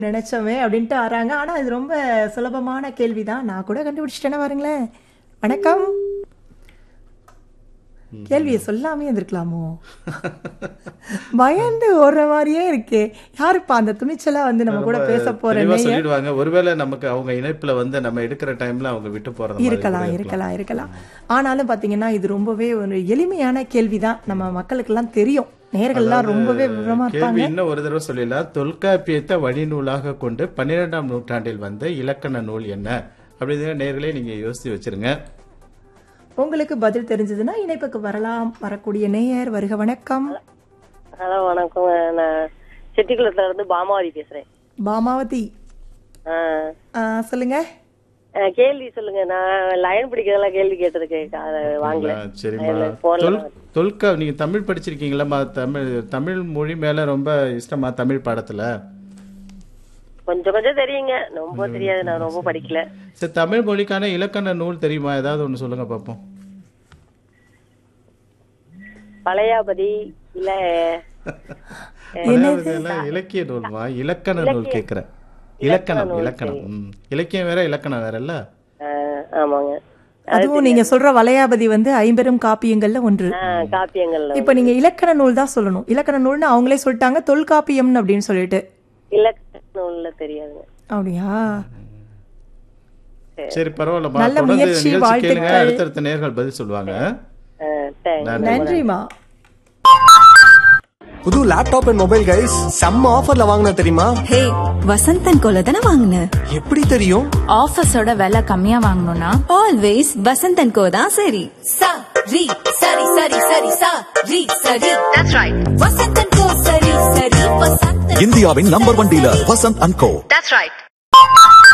நினைச்சோமே அப்படின்ட்டு வராங்க ஆனா இது ரொம்ப சுலபமான கேள்விதான் நான் கூட கண்டுபிடிச்சிட்டேன்னா பாருங்களேன் வணக்கம் கேள்வியை சொல்லாமே இருந்திருக்கலாமோ பயந்து ஓடுற மாதிரியே இருக்கே யாருப்பா அந்த துணிச்சலா வந்து நம்ம கூட பேச போற தெளிவா நேயர்? சொல்லிடுவாங்க ஒருவேளை நமக்கு அவங்க இணைப்புல வந்து நம்ம எடுக்கிற டைம்ல அவங்க விட்டு போறது மாதிரி இருக்கலாம் கூட இருக்கலாம் இருக்கலாம் ஆனாலும் பாத்தீங்கன்னா இது ரொம்பவே ஒரு எளிமையான கேள்விதான் நம்ம மக்களுக்கெல்லாம் தெரியும் நேர்கள்லாம் ரொம்பவே விவரமா கேள்வி இருப்பாங்க இன்னும் ஒரு தடவை சொல்லிடலாம் தொல்காப்பியத்தை வழிநூலாக கொண்டு பன்னிரெண்டாம் நூற்றாண்டில் வந்த இலக்கண நூல் என்ன அப்படிங்கிற நேர்களே நீங்க யோசிச்சு வச்சிருங்க உங்களுக்கு பதில் தெரிஞ்சதுன்னா இணைப்புக்கு வரலாம் வரக்கூடிய நேயர் வருக வணக்கம் ஹலோ வணக்கம் நான் செட்டிக்குளத்துல இருந்து பாமாவதி பேசுறேன் பாமாவதி ஆ, ஆ, சொல்லுங்க ஆ, கேள்வி சொல்லுங்க நான் லைன் பிடிக்கிறதெல்லாம் கேள்வி கேட்டதுக்கு அதை வாங்கல ஆ, சரிம்மா அதுல போன்ல தொல் தொல்கா நீங்க தமிழ் படிச்சிருக்கீங்களா தமிழ் தமிழ் மொழி மேல ரொம்ப இஷ்டமா தமிழ் பாடத்துல கொஞ்சம் கொஞ்சம் தெரியுங்க ரொம்ப தெரியாது நான் ரொம்ப படிக்கல சரி தமிழ் மொழிக்கான இலக்கண நூல் தெரியுமா ஏதாவது ஒண்ணு சொல்லுங்க பாப்போம் பழையாபதி இல்ல அதாவது எல்லாம் இலக்கிய நூல்மா இலக்கண நூல் கேக்குறேன் இலக்கணம் இலக்கணம் ம். இலக்கியம் வேற இலக்கணம் வேறல்ல ஆ, ஆமாங்க அதுவும் நீங்க சொல்ற வளையாபதி வந்து ஐம்பெரும் காப்பியங்கள்ல ஒன்று ஆ, காப்பியங்கள்ல இப்ப நீங்க இலக்கண நூல் தான் சொல்லணும் இலக்கண நூல்னு அவங்களே சொல்லிட்டாங்க தொல்காப்பியம் அப்படின்னு சொல்லிட்டு இலக்கண நூல்ல தெரியாதுங்க அப்படியா சரி பரவாயில்லம்மா நல்ல தொடர்ந்து முயற்சி, நிகழ்ச்சி கேளுங்க வாழ்த்துக்கள். அடுத்தடுத்த நேர்கள் பதில் சொல்லுவாங்க ஆ, thanks. நன்றிமா புது லேப்டாப் அண்ட் மொபைல் கைஸ் செம்ம ஆஃபர்ல வாங்கின தெரியுமா ஹே வசந்தன் கோல தானே வாங்கின எப்படி தெரியும் ஆஃபீஸோட விலை கம்மியா வாங்கணும்னா ஆல்வேஸ் வசந்தன் கோ தான் சரி சா ரி சரி சரி சரி சா ரி சரி தட்ஸ் ரைட் வசந்தன் கோ சரி சரி வசந்தன் இந்தியாவின் number one dealer Vasanth and co that's right